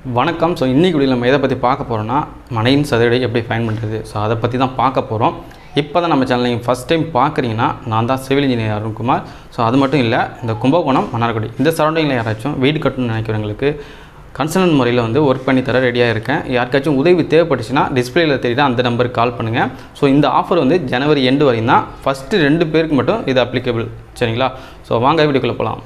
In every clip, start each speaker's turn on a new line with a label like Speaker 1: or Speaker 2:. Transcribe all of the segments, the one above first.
Speaker 1: வணக்கம் ஸோ இன்றைக்கி வீடியோவில் நம்ம எதை பற்றி பார்க்க போகிறோம்னா மனையின் சதுரடி எப்படி ஃபைன் பண்ணுறது ஸோ அதை பற்றி தான் பார்க்க போகிறோம் இப்போ தான் நம்ம சேனல் நீங்கள் ஃபஸ்ட் டைம் பார்க்குறீங்கன்னா நான் தான் சிவில் இன்ஜினியர் அருண்குமார் ஸோ அது மட்டும் இல்லை இந்த கும்பகோணம் மன்னார்குடி இந்த சரௌண்டிங்கில் யாராச்சும் வீடு கட்டணும்னு நினைக்கிறவங்களுக்கு கன்சல்டன் முறையில் வந்து ஒர்க் பண்ணி தர ரெடியாக இருக்கேன் யாருக்காச்சும் உதவி தேவைப்பட்டுச்சுன்னா டிஸ்பிளேயில் தெரியுது அந்த நம்பருக்கு கால் பண்ணுங்கள் ஸோ இந்த ஆஃபர் வந்து ஜனவரி எண்டு வரையும் தான் ஃபஸ்ட்டு ரெண்டு பேருக்கு மட்டும் இது அப்ளிகபிள் சரிங்களா ஸோ வாங்க வீடியோக்குள்ளே போகலாம்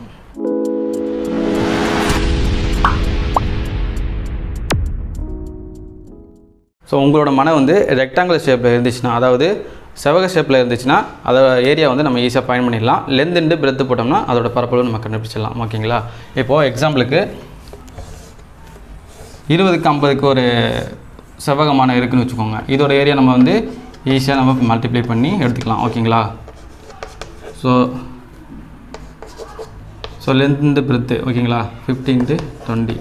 Speaker 1: ஸோ உங்களோட மனை வந்து ரெக்டாங்கிள் ஷேப்பில் இருந்துச்சுன்னா அதாவது செவக ஷேப்பில் இருந்துச்சுன்னா அதோட ஏரியா வந்து நம்ம ஈஸியாக ஃபைன் பண்ணிடலாம் லென்த் பிரெத்து போட்டோம்னா அதோட பரப்பளவு நம்ம கண்டுபிடிச்சிடலாம் ஓகேங்களா இப்போது எக்ஸாம்பிளுக்கு இருபதுக்கு ஐம்பதுக்கு ஒரு செவ்வகமான இருக்குன்னு வச்சுக்கோங்க இதோட ஏரியா நம்ம வந்து ஈஸியாக நம்ம மல்டிப்ளை பண்ணி எடுத்துக்கலாம் ஓகேங்களா ஸோ ஸோ லென்த் பிரெத்து ஓகேங்களா ஃபிஃப்டீன்ட்டு டுவெண்ட்டி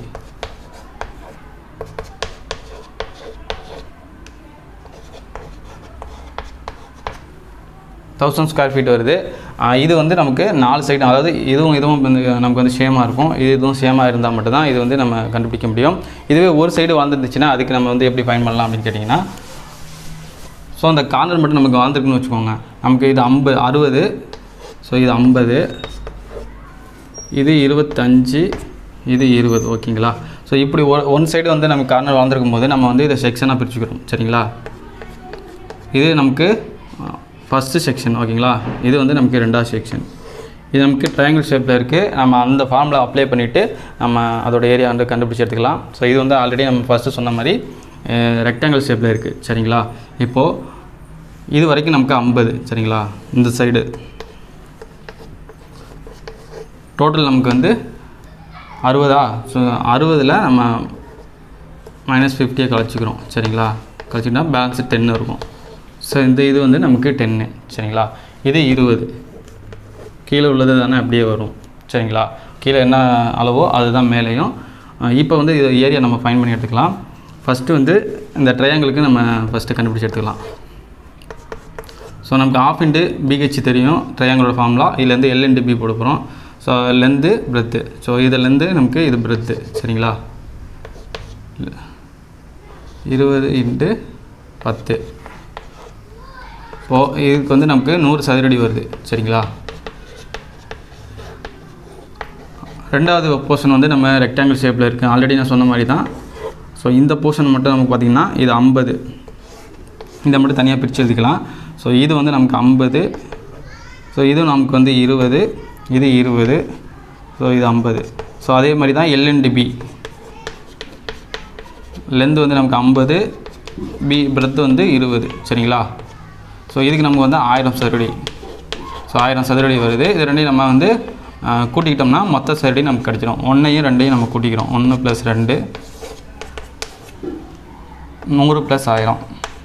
Speaker 1: தௌசண்ட் ஸ்கொயர் ஃபீட் வருது ஆஹ் இது வந்து நமக்கு நாலு சைடு அதாவது இதுவும் இதுவும் வந்து நமக்கு வந்து சேமாக இருக்கும் இது இதுவும் சேமாக இருந்தால் மட்டும்தான் இது வந்து நம்ம கண்டுபிடிக்க முடியும் இதுவே ஒரு சைடு வாழ்ந்துருந்துச்சுன்னா அதுக்கு நம்ம வந்து எப்படி ஃபைன் பண்ணலாம் அப்படின்னு கேட்டிங்கன்னா ஸோ அந்த கார்னர் மட்டும் நமக்கு வாழ்ந்துருக்குன்னு வச்சுக்கோங்க நமக்கு இது ஐம்பது அறுபது ஸோ இது ஐம்பது இது இருபத்தஞ்சு இது இருபது ஓகேங்களா ஸோ இப்படி ஒ ஒன் சைடு வந்து நம்ம கார்னர் வாழ்ந்துருக்கும் போது நம்ம வந்து இதை செக்ஷனாக பிரிச்சுக்கிறோம் சரிங்களா இது நமக்கு ஃபஸ்ட்டு செக்ஷன் ஓகேங்களா இது வந்து நமக்கு ரெண்டாவது செக்ஷன் இது நமக்கு ட்ரையாங்கிள் ஷேப்பில் இருக்குது நம்ம அந்த ஃபார்மில் அப்ளை பண்ணிவிட்டு நம்ம அதோட ஏரியா வந்து கண்டுபிடிச்சி எடுத்துக்கலாம் ஸோ இது வந்து ஆல்ரெடி நம்ம ஃபஸ்ட்டு சொன்ன மாதிரி ரெக்டாங்கிள் ஷேப்பில் இருக்குது சரிங்களா இப்போது இது வரைக்கும் நமக்கு ஐம்பது சரிங்களா இந்த சைடு டோட்டல் நமக்கு வந்து அறுபதா ஸோ அறுபதில் நம்ம மைனஸ் ஃபிஃப்டியை கழிச்சிக்கிறோம் சரிங்களா கழிச்சிக்கிட்டா பேலன்ஸு டென்னு இருக்கும் ஸோ இந்த இது வந்து நமக்கு டென்னு சரிங்களா இது இருபது கீழே உள்ளது தானே அப்படியே வரும் சரிங்களா கீழே என்ன அளவோ அதுதான் மேலேயும் இப்போ வந்து இது ஏரியா நம்ம ஃபைன் பண்ணி எடுத்துக்கலாம் ஃபஸ்ட்டு வந்து இந்த ட்ரையாங்கிளுக்கு நம்ம ஃபஸ்ட்டு கண்டுபிடிச்சி எடுத்துக்கலாம் ஸோ நமக்கு ஆஃப் இன்ட்டு பிஹெச் தெரியும் ட்ரையாங்கிளோட ஃபார்முலா இதுலேருந்து எல் இன்ட்டு பி போட போகிறோம் ஸோ லென்த்து பிரெத்து ஸோ இதுலேருந்து நமக்கு இது பிரெத்து சரிங்களா இருபது இன்ட்டு பத்து இப்போது இதுக்கு வந்து நமக்கு நூறு சதுரடி வருது சரிங்களா ரெண்டாவது போர்ஷன் வந்து நம்ம ரெக்டாங்கிள் ஷேப்பில் இருக்குது ஆல்ரெடி நான் சொன்ன மாதிரி தான் ஸோ இந்த போர்ஷன் மட்டும் நமக்கு பார்த்திங்கன்னா இது ஐம்பது இதை மட்டும் தனியாக பிரித்து எழுதிக்கலாம் ஸோ இது வந்து நமக்கு ஐம்பது ஸோ இது நமக்கு வந்து இருபது இது இருபது ஸோ இது ஐம்பது ஸோ அதே மாதிரி தான் எல்என்டி பி லென்த் வந்து நமக்கு ஐம்பது பி பிரெத்து வந்து இருபது சரிங்களா ஸோ இதுக்கு நமக்கு வந்து ஆயிரம் சதுரடி ஸோ ஆயிரம் சதுரடி வருது இது ரெண்டையும் நம்ம வந்து ஆஹ், கூட்டிக்கிட்டோம்னா மொத்த சதுரடி நமக்கு கிடச்சிடும் ஒன்றையும் ரெண்டையும் நம்ம கூட்டிக்கிறோம் ஒன்று ப்ளஸ் ரெண்டு நூறு ப்ளஸ் ஆயிரம்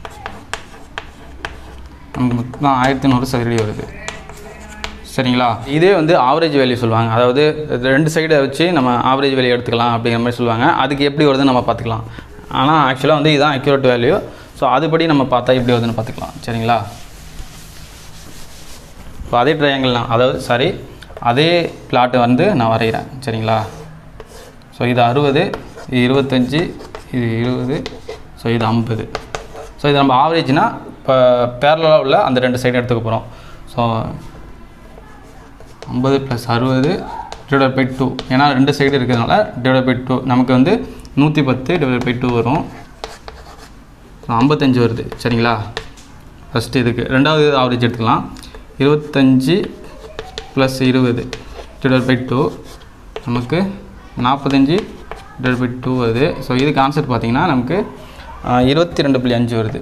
Speaker 1: நமக்கு மொத்தம் ஆயிரத்தி நூறு சதுரடி வருது சரிங்களா இதே வந்து ஆவரேஜ் வேல்யூ சொல்லுவாங்க அதாவது ரெண்டு சைடை வச்சு நம்ம ஆவரேஜ் வேல்யூ எடுத்துக்கலாம் அப்படிங்கிற மாதிரி சொல்லுவாங்க அதுக்கு எப்படி வருதுன்னு நம்ம பார்த்துக்கலாம் ஆனால் ஆக்சுவலாக வந்து இதுதான் அக்யூரேட் வேல்யூ ஸோ அதுபடி நம்ம பார்த்தா எப்படி வருதுன்னு பார்த்துக்கலாம் சரிங்களா இப்போ அதே ட்ரையாங்கிள் தான் அதாவது சாரி அதே பிளாட்டு வந்து நான் வரைகிறேன் சரிங்களா ஸோ இது அறுபது இது இருபத்தஞ்சி இது இருபது ஸோ இது ஐம்பது ஸோ இது நம்ம ஆவரேஜ்னால் இப்போ பேரலாக உள்ள அந்த ரெண்டு சைடு எடுத்துக்க போகிறோம் ஸோ ஐம்பது ப்ளஸ் அறுபது டிவைட் பை டூ ஏன்னா ரெண்டு சைடு இருக்கிறதுனால டிவைட் பை டூ நமக்கு வந்து நூற்றி பத்து டிவைட் பை டூ வரும் ஐம்பத்தஞ்சு வருது சரிங்களா ஃபஸ்ட்டு இதுக்கு ரெண்டாவது ஆவரேஜ் எடுத்துக்கலாம் இருபத்தஞ்சி ப்ளஸ் இருபது டிவைட் பை டூ நமக்கு நாற்பத்தஞ்சு டிவைட் பை டூ வருது ஸோ இதுக்கு ஆன்சர் பார்த்தீங்கன்னா நமக்கு இருபத்தி ரெண்டு புள்ளி அஞ்சு வருது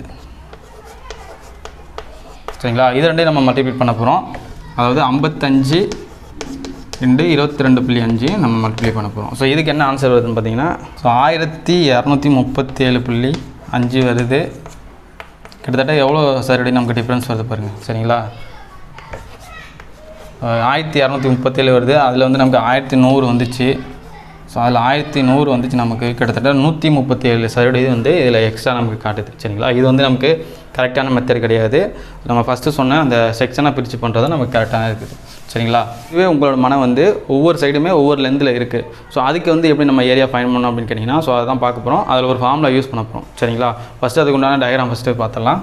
Speaker 1: சரிங்களா இது ரெண்டையும் நம்ம மல்டிப்ளை பண்ண போகிறோம் அதாவது ஐம்பத்தஞ்சு இன்டு இருபத்தி ரெண்டு புள்ளி அஞ்சு நம்ம மல்டிப்ளை பண்ண போகிறோம் ஸோ இதுக்கு என்ன ஆன்சர் வருதுன்னு பார்த்தீங்கன்னா ஸோ ஆயிரத்தி இரநூத்தி முப்பத்தேழு புள்ளி அஞ்சு வருது கிட்டத்தட்ட எவ்வளோ சரடி நமக்கு டிஃப்ரென்ஸ் வருது பாருங்கள் சரிங்களா அஹ் ஆயிரத்தி இரநூத்தி முப்பத்தேழு வருது அதில் வந்து நமக்கு ஆயிரத்தி நூறு வந்துச்சு ஸோ அதில் ஆயிரத்தி நூறு வந்துச்சு நமக்கு கிட்டத்தட்ட நூற்றி முப்பத்தி ஏழு சதவீதம் வந்து இதில் எக்ஸ்ட்ரா நமக்கு காட்டுது சரிங்களா இது வந்து நமக்கு கரெக்டான மெத்தட் கிடையாது நம்ம ஃபஸ்ட்டு சொன்ன அந்த செக்ஷனாக பிரித்து பண்ணுறது நமக்கு கரெக்டாக இருக்குது சரிங்களா இதுவே உங்களோட மனம் வந்து ஒவ்வொரு சைடுமே ஒவ்வொரு லெந்தில் இருக்குது ஸோ அதுக்கு வந்து எப்படி நம்ம ஏரியா ஃபைன் பண்ணோம் அப்படின்னு கேட்டிங்கன்னா ஸோ அதை தான் பார்க்க போகிறோம் அதில் ஒரு ஃபார்முலா யூஸ் பண்ண போகிறோம் சரிங்களா ஃபஸ்ட்டு அதுக்கு உண்டான டயக்ராம் ஃபஸ்ட்டு பார்த்துடலாம்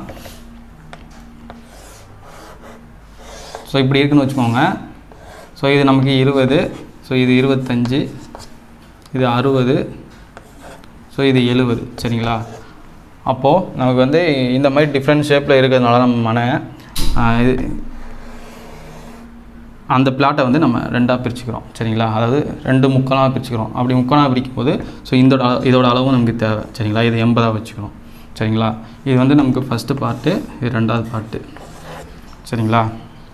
Speaker 1: ஸோ இப்படி இருக்குன்னு வச்சுக்கோங்க ஸோ இது நமக்கு இருபது ஸோ இது இருபத்தஞ்சி இது அறுபது ஸோ இது எழுபது சரிங்களா அப்போது நமக்கு வந்து இந்த மாதிரி டிஃப்ரெண்ட் ஷேப்பில் இருக்கிறதுனால நம்ம மன ஆஹ், இது அந்த பிளாட்டை வந்து நம்ம ரெண்டாக பிரிச்சுக்கிறோம் சரிங்களா அதாவது ரெண்டு முக்கோணாக பிரிச்சுக்கிறோம் அப்படி முக்கோணாக பிரிக்கும் போது ஸோ இதோட அள- இதோட அளவும் நமக்கு தேவை சரிங்களா இது எண்பதாக வச்சுக்கிறோம் சரிங்களா இது வந்து நமக்கு ஃபஸ்ட்டு பார்ட்டு இது ரெண்டாவது பார்ட்டு சரிங்களா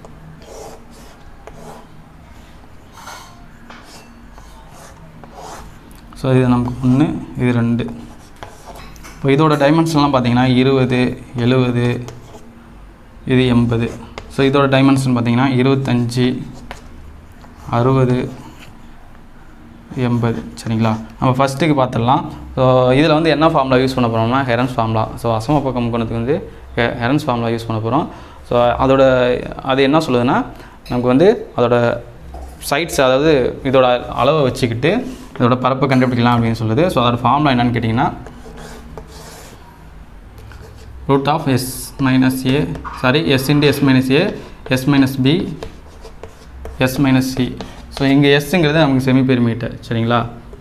Speaker 1: ஸோ இது நமக்கு ஒன்று இது ரெண்டு இப்போ இதோட டைமென்ஷன்லாம் பார்த்தீங்கன்னா இருபது எழுபது இது எண்பது ஸோ இதோட டைமென்ஷன் பார்த்தீங்கன்னா இருபத்தஞ்சி அறுபது எண்பது சரிங்களா நம்ம ஃபஸ்ட்டுக்கு பார்த்துடலாம் ஸோ இதில் வந்து என்ன ஃபார்முலா யூஸ் பண்ண போகிறோம்னா ஹெரன்ஸ் ஃபார்முலா ஸோ அசம பக்கம் முக்கோணத்துக்கு வந்து ஹெ- ஹெரன்ஸ் ஃபார்முலா யூஸ் பண்ண போகிறோம் ஸோ அதோட அது என்ன சொல்லுதுன்னா நமக்கு வந்து அதோட சைட்ஸ் அதாவது இதோட அளவை வச்சுக்கிட்டு இதோட பரப்பை கண்டுபிடிக்கலாம் அப்படின்னு சொல்லுது ஸோ அதோட ஃபார்முலா என்னன்னு கேட்டிங்கன்னா root of S minus A sorry S into S minus A S minus B S minus C so இங்கே எஸ்ஸுங்கிறது நமக்கு செமி பெரிமீட்டர் சரிங்களா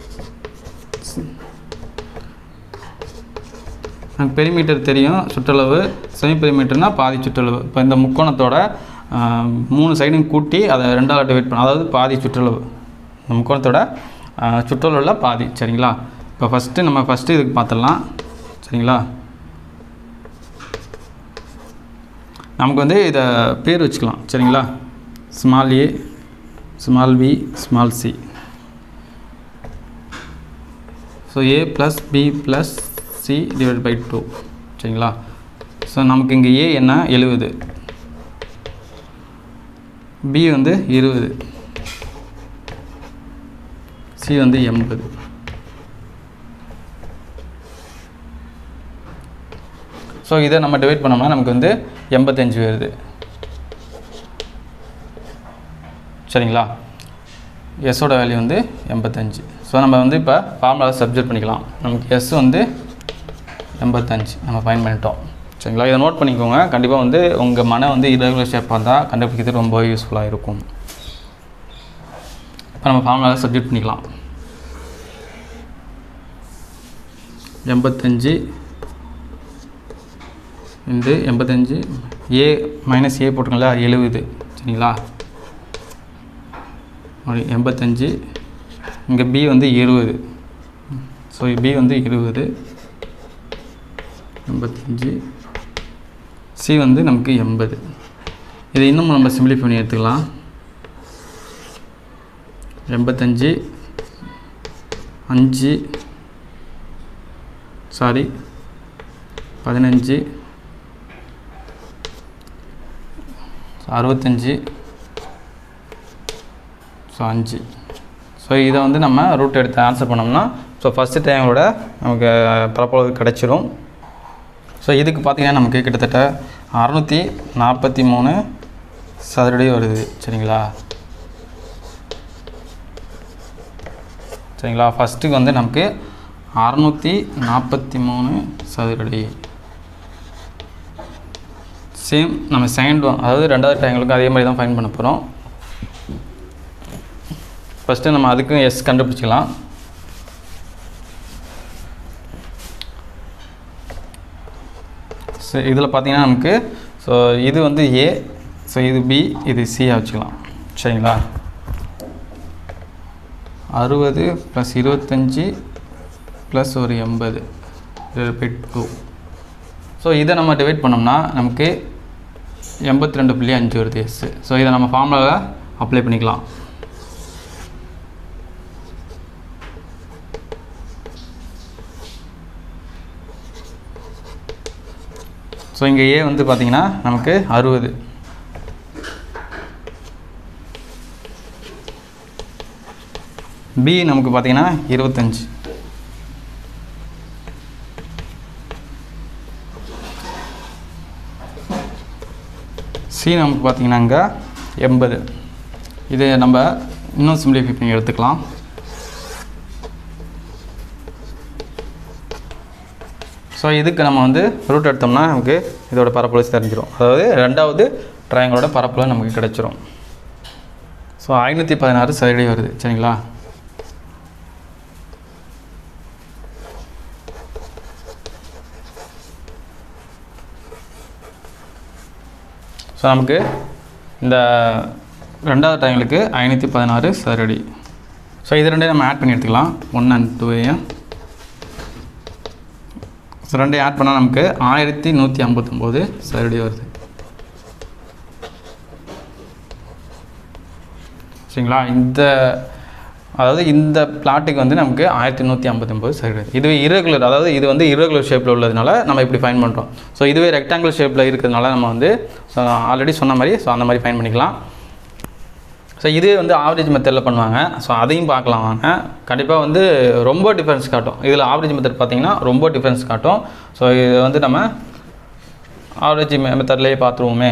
Speaker 1: நமக்கு பெரிமீட்டர் தெரியும் சுற்றளவு செமி பெரிமீட்டர்னா பாதி சுற்றளவு இப்போ இந்த முக்கோணத்தோட ஆஹ், மூணு சைடும் கூட்டி அதை ரெண்டாவது டிவைட் பண்ண அதாவது பாதி சுற்றளவு இந்த முக்கோணத்தோட ஆஹ், சுற்றளவில் பாதி சரிங்களா இப்போ ஃபஸ்ட்டு நம்ம ஃபஸ்ட்டு இதுக்கு பார்த்துடலாம் சரிங்களா நமக்கு வந்து இதை பேர் வச்சுக்கலாம் சரிங்களா small A small B small C so A plus B plus C divide by two சரிங்களா ஸோ நமக்கு இங்கே ஏ என்ன எழுபது பி வந்து இருபது சி வந்து எண்பது ஸோ இதை நம்ம டிவைட் பண்ணோம்னா நமக்கு வந்து எண்பத்தஞ்சு வருது சரிங்களா எஸ்ஸோட வேல்யூ வந்து எண்பத்தஞ்சு ஸோ நம்ம வந்து இப்போ ஃபார்முலா சப்ஜெக்ட் பண்ணிக்கலாம் நமக்கு எஸ் வந்து எண்பத்தஞ்சு நம்ம ஃபைன் பண்ணிட்டோம் சரிங்களா இதை நோட் பண்ணிக்கோங்க கண்டிப்பாக வந்து உங்கள் மன வந்து irregular ஷேப்பாக இருந்தால் கண்டுபிடிக்கிறது ரொம்ப யூஸ்ஃபுல்லாக இருக்கும் இப்போ நம்ம ஃபார்முலாவை சப்ஜெக்ட் பண்ணிக்கலாம் எண்பத்தஞ்சு இன்டு எண்பத்தஞ்சு ஏ மைனஸ் ஏ போட்டுங்களா எழுபது சரிங்களா அப்படி எண்பத்தஞ்சு இங்கே பி வந்து இருபது ஸோ பி வந்து இருபது எண்பத்தஞ்சு சி வந்து நமக்கு எண்பது இதை இன்னும் நம்ம சிம்பிளிஃபை பண்ணி எடுத்துக்கலாம் எண்பத்தஞ்சு அஞ்சு சாரி பதினஞ்சு அறுபத்தஞ்சு ஸோ அஞ்சு ஸோ இதை வந்து நம்ம ரூட் எடுத்து ஆன்சர் பண்ணோம்னா ஸோ ஃபஸ்ட்டு டைமோட நமக்கு பரப்பளவு கிடச்சிரும் ஸோ இதுக்கு பார்த்தீங்கன்னா நமக்கு கிட்டத்தட்ட அறநூற்றி நாற்பத்தி மூணு சதுரடி வருது சரிங்களா சரிங்களா ஃபஸ்ட்டுக்கு வந்து நமக்கு அறநூற்றி நாற்பத்தி மூணு சதுரடி சேம் நம்ம செகண்ட் ஒன் அதாவது ரெண்டாவது டைங்களுக்கு அதே மாதிரி தான் ஃபைன் பண்ண போகிறோம் ஃபஸ்ட்டு நம்ம அதுக்கும் எஸ் கண்டுபிடிச்சிக்கலாம் ஸோ இதில் பார்த்தீங்கன்னா நமக்கு ஸோ இது வந்து ஏ ஸோ இது பி இது சியாக வச்சுக்கலாம் சரிங்களா அறுபது ப்ளஸ் இருபத்தஞ்சி ப்ளஸ் ஒரு எண்பது பை டூ ஸோ இதை நம்ம டிவைட் பண்ணோம்னா நமக்கு எண்பத்தி ரெண்டு புள்ளி அஞ்சு வருது எஸ் ஸோ இதை நம்ம ஃபார்முலாவில் அப்ளை பண்ணிக்கலாம் ஸோ இங்கே ஏ வந்து பார்த்தீங்கன்னா நமக்கு அறுபது பி நமக்கு பார்த்தீங்கன்னா இருபத்தஞ்சி சி நமக்கு பார்த்தீங்கன்னாங்க எண்பது இது நம்ம இன்னும் சிம்பிளிஃபை பண்ணி எடுத்துக்கலாம் ஸோ இதுக்கு நம்ம வந்து ரூட் எடுத்தோம்னா நமக்கு இதோட பரப்பளவு தெரிஞ்சிடும் அதாவது ரெண்டாவது ட்ரையாங்கிளோட பரப்பளவு நமக்கு கிடைச்சிரும் ஸோ ஐநூற்றி பதினாறு சதுரடி வருது சரிங்களா ஸோ நமக்கு இந்த ரெண்டாவது ட்ரையாங்கிளுக்கு ஐநூற்றி பதினாறு சதுரடி ஸோ இது ரெண்டையும் நம்ம ஆட் பண்ணி எடுத்துக்கலாம் ஒன் அண்ட் டூவையும் ஸோ ரெண்டையும் ஆட் பண்ணால் நமக்கு ஆயிரத்தி நூற்றி ஐம்பத்தொம்போது சதுரடி வருது சரிங்களா இந்த அதாவது இந்த பிளாட்டுக்கு வந்து நமக்கு ஆயிரத்தி நூற்றி ஐம்பத்தொம்போது சதுரடி இதுவே இரகுலர் அதாவது இது வந்து இரகுலர் ஷேப்பில் உள்ளதுனால நம்ம இப்படி ஃபைன் பண்ணுறோம் ஸோ இதுவே ரெக்டாங்கிள் ஷேப்பில் இருக்கிறதுனால நம்ம வந்து ஸோ ஆல்ரெடி சொன்ன மாதிரி ஸோ அந்த மாதிரி ஃபைன் பண்ணிக்கலாம் ஸோ இதே வந்து ஆவரேஜ் மெத்தடில் பண்ணுவாங்க ஸோ அதையும் பார்க்கலாம் வாங்க கண்டிப்பாக வந்து ரொம்ப டிஃப்ரென்ஸ் காட்டும் இதில் ஆவரேஜ் மெத்தட் பார்த்தீங்கன்னா ரொம்ப டிஃப்ரென்ஸ் காட்டும் ஸோ இது வந்து நம்ம ஆவரேஜ் மெத்தட்லேயே பார்த்துருவோமே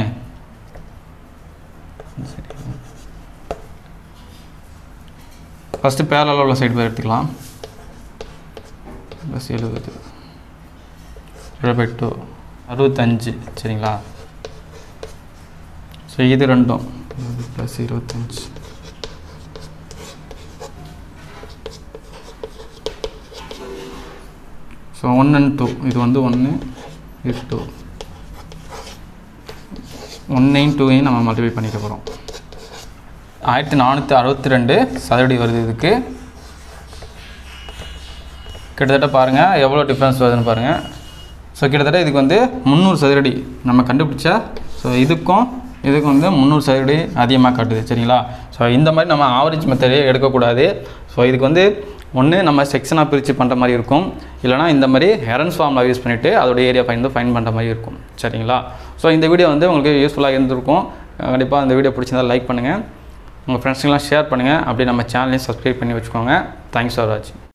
Speaker 1: ஃபஸ்ட்டு பேரலில் உள்ள சைடு போய் எடுத்துக்கலாம் ப்ளஸ் எழுபது எழுபது டூ அறுபத்தஞ்சு சரிங்களா ஸோ இது ரெண்டும் ப்ளஸ் இருபத்தஞ்சி ஸோ ஒன் அண்ட் டூ இது வந்து ஒன்று இது டூ ஒன்னையும் டூவையும் நம்ம மல்டிப்ளை பண்ணிக்க போகிறோம் ஆயிரத்தி நானூற்றி அறுபத்தி ரெண்டு சதுரடி வருது இதுக்கு கிட்டத்தட்ட பாருங்கள் எவ்வளோ டிஃப்ரென்ஸ் வருதுன்னு பாருங்கள் ஸோ கிட்டத்தட்ட இதுக்கு வந்து முந்நூறு சதுரடி நம்ம கண்டுபிடிச்சா ஸோ இதுக்கும் இதுக்கு வந்து முந்நூறு சதுரடி அதிகமாக காட்டுது சரிங்களா ஸோ இந்த மாதிரி நம்ம ஆவரேஜ் மெத்தடே எடுக்கக்கூடாது ஸோ இதுக்கு வந்து ஒன்று நம்ம செக்ஷனாக பிரித்து பண்ணுற மாதிரி இருக்கும் இல்லைனா இந்த மாதிரி ஹெரன்ஸ் ஃபார்மில் யூஸ் பண்ணிவிட்டு அதோட ஏரியா ஃபைன் ஃபைன் பண்ணுற மாதிரி இருக்கும் சரிங்களா ஸோ இந்த வீடியோ வந்து உங்களுக்கு யூஸ்ஃபுல்லாக இருந்திருக்கும் கண்டிப்பாக இந்த வீடியோ பிடிச்சிருந்தால் லைக் பண்ணுங்கள் உங்கள் ஃப்ரெண்ட்ஸுங்கெலாம் ஷேர் பண்ணுங்கள் அப்படி நம்ம சேனலையும் சப்ஸ்கிரைப் பண்ணி வச்சுக்கோங்க தேங்க்ஸ் ஃபார் வாட்சிங்